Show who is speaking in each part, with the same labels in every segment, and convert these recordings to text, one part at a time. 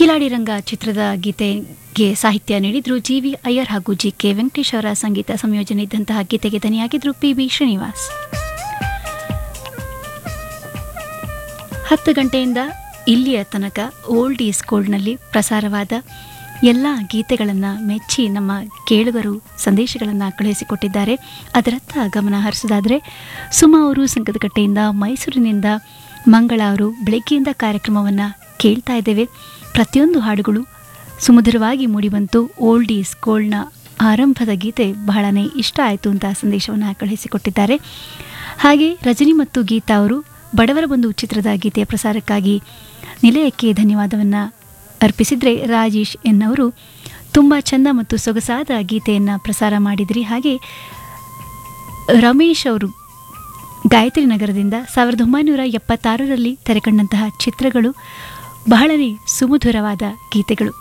Speaker 1: ಕಿಲಾಡಿ ರಂಗ ಚಿತ್ರದ ಗೀತೆಗೆ ಸಾಹಿತ್ಯ ನೀಡಿದ್ರು ಜಿ ವಿ ಅಯ್ಯರ್ ಹಾಗೂ ಜಿ ಕೆ ವೆಂಕಟೇಶ್ ಅವರ ಸಂಗೀತ ಸಂಯೋಜನೆ ಇದ್ದಂತಹ ಗೀತೆಗೆ ದನಿಯಾಗಿದ್ರು ಪಿ ಬಿ ಶ್ರೀನಿವಾಸ್ ಹತ್ತು ಗಂಟೆಯಿಂದ ಇಲ್ಲಿಯ ತನಕ ಓಲ್ಡ್ ಈಸ್ ಗೋಲ್ಡ್ನಲ್ಲಿ ಪ್ರಸಾರವಾದ ಎಲ್ಲ ಗೀತೆಗಳನ್ನು ಮೆಚ್ಚಿ ನಮ್ಮ ಕೇಳುಗರು ಸಂದೇಶಗಳನ್ನು ಕಳುಹಿಸಿಕೊಟ್ಟಿದ್ದಾರೆ ಅದರತ್ತ ಗಮನ ಹರಿಸೋದಾದರೆ ಸುಮಾ ಅವರು ಸಂಕದಕಟ್ಟೆಯಿಂದ ಮೈಸೂರಿನಿಂದ ಮಂಗಳ ಅವರು ಬೆಳಗ್ಗೆಯಿಂದ ಕಾರ್ಯಕ್ರಮವನ್ನು ಕೇಳ್ತಾ ಇದ್ದೇವೆ ಪ್ರತಿಯೊಂದು ಹಾಡುಗಳು ಸುಮಧುರವಾಗಿ ಮೂಡಿಬಂತು ಓಲ್ಡ್ ಈಸ್ ಗೋಲ್ಡ್ನ ಆರಂಭದ ಗೀತೆ ಬಹಳನೇ ಇಷ್ಟ ಆಯಿತು ಅಂತ ಸಂದೇಶವನ್ನು ಕಳುಹಿಸಿಕೊಟ್ಟಿದ್ದಾರೆ ಹಾಗೆ ರಜನಿ ಮತ್ತು ಗೀತಾ ಅವರು ಬಡವರ ಬಂಧು ಚಿತ್ರದ ಗೀತೆಯ ಪ್ರಸಾರಕ್ಕಾಗಿ ನಿಲಯಕ್ಕೆ ಧನ್ಯವಾದವನ್ನು ಅರ್ಪಿಸಿದರೆ ರಾಜೇಶ್ ಎನ್ನವರು ತುಂಬ ಚೆಂದ ಮತ್ತು ಸೊಗಸಾದ ಗೀತೆಯನ್ನು ಪ್ರಸಾರ ಮಾಡಿದ್ರಿ ಹಾಗೆ ರಮೇಶ್ ಅವರು ಗಾಯತ್ರಿ ನಗರದಿಂದ ಸಾವಿರದ ಒಂಬೈನೂರ ಎಪ್ಪತ್ತಾರರಲ್ಲಿ ತೆರೆಕಂಡಂತಹ ಚಿತ್ರಗಳು ಬಹಳನೇ ಸುಮಧುರವಾದ ಗೀತೆಗಳು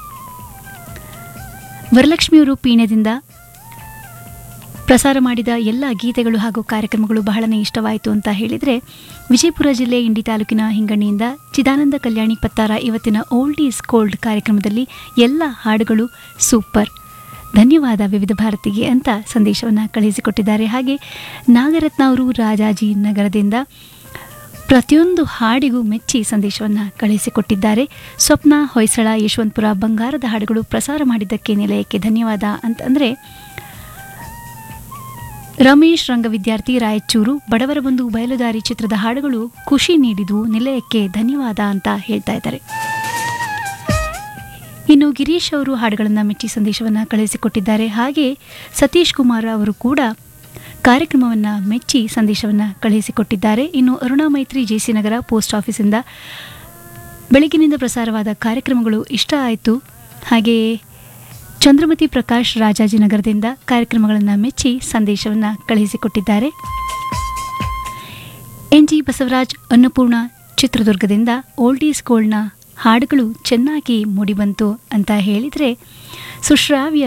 Speaker 1: ವರಲಕ್ಷ್ಮಿಯವರು ಪೀಣ್ಯದಿಂದ ಪ್ರಸಾರ ಮಾಡಿದ ಎಲ್ಲ ಗೀತೆಗಳು ಹಾಗೂ ಕಾರ್ಯಕ್ರಮಗಳು ಬಹಳನೇ ಇಷ್ಟವಾಯಿತು ಅಂತ ಹೇಳಿದರೆ ವಿಜಯಪುರ ಜಿಲ್ಲೆ ಇಂಡಿ ತಾಲೂಕಿನ ಹಿಂಗಣ್ಣಿಯಿಂದ ಚಿದಾನಂದ ಕಲ್ಯಾಣಿ ಪತ್ತಾರ ಇವತ್ತಿನ ಓಲ್ಡ್ ಈಸ್ ಕೋಲ್ಡ್ ಕಾರ್ಯಕ್ರಮದಲ್ಲಿ ಎಲ್ಲ ಹಾಡುಗಳು ಸೂಪರ್ ಧನ್ಯವಾದ ವಿವಿಧ ಭಾರತಿಗೆ ಅಂತ ಸಂದೇಶವನ್ನು ಕಳುಹಿಸಿಕೊಟ್ಟಿದ್ದಾರೆ ಹಾಗೆ ನಾಗರತ್ನ ಅವರು ರಾಜಾಜಿ ನಗರದಿಂದ ಪ್ರತಿಯೊಂದು ಹಾಡಿಗೂ ಮೆಚ್ಚಿ ಸಂದೇಶವನ್ನು ಕಳುಹಿಸಿಕೊಟ್ಟಿದ್ದಾರೆ ಸ್ವಪ್ನ ಹೊಯ್ಸಳ ಯಶವಂತಪುರ ಬಂಗಾರದ ಹಾಡುಗಳು ಪ್ರಸಾರ ಮಾಡಿದ್ದಕ್ಕೆ ನಿಲಯಕ್ಕೆ ಧನ್ಯವಾದ ಅಂತಂದರೆ ರಮೇಶ್ ರಂಗ ವಿದ್ಯಾರ್ಥಿ ರಾಯಚೂರು ಬಡವರ ಬಂಧು ಬಯಲುದಾರಿ ಚಿತ್ರದ ಹಾಡುಗಳು ಖುಷಿ ನೀಡಿದು ನಿಲಯಕ್ಕೆ ಧನ್ಯವಾದ ಅಂತ ಹೇಳ್ತಾ ಇದ್ದಾರೆ ಇನ್ನು ಗಿರೀಶ್ ಅವರು ಹಾಡುಗಳನ್ನು ಮೆಚ್ಚಿ ಸಂದೇಶವನ್ನು ಕಳುಹಿಸಿಕೊಟ್ಟಿದ್ದಾರೆ ಹಾಗೆ ಸತೀಶ್ ಕುಮಾರ್ ಅವರು ಕೂಡ ಕಾರ್ಯಕ್ರಮವನ್ನು ಮೆಚ್ಚಿ ಸಂದೇಶವನ್ನು ಕಳುಹಿಸಿಕೊಟ್ಟಿದ್ದಾರೆ ಇನ್ನು ಅರುಣಾ ಮೈತ್ರಿ ಜೆಸಿ ನಗರ ಪೋಸ್ಟ್ ಆಫೀಸಿಂದ ಬೆಳಗಿನಿಂದ ಪ್ರಸಾರವಾದ ಕಾರ್ಯಕ್ರಮಗಳು ಇಷ್ಟ ಆಯಿತು ಹಾಗೆಯೇ ಚಂದ್ರಮತಿ ಪ್ರಕಾಶ್ ರಾಜಾಜಿನಗರದಿಂದ ಕಾರ್ಯಕ್ರಮಗಳನ್ನು ಮೆಚ್ಚಿ ಸಂದೇಶವನ್ನು ಕಳುಹಿಸಿಕೊಟ್ಟಿದ್ದಾರೆ ಎನ್ ಜಿ ಬಸವರಾಜ್ ಅನ್ನಪೂರ್ಣ ಚಿತ್ರದುರ್ಗದಿಂದ ಓಲ್ಡ್ ಈಸ್ ಗೋಲ್ಡ್ನ ಹಾಡುಗಳು ಚೆನ್ನಾಗಿ ಮೂಡಿಬಂತು ಅಂತ ಹೇಳಿದರೆ ಸುಶ್ರಾವ್ಯ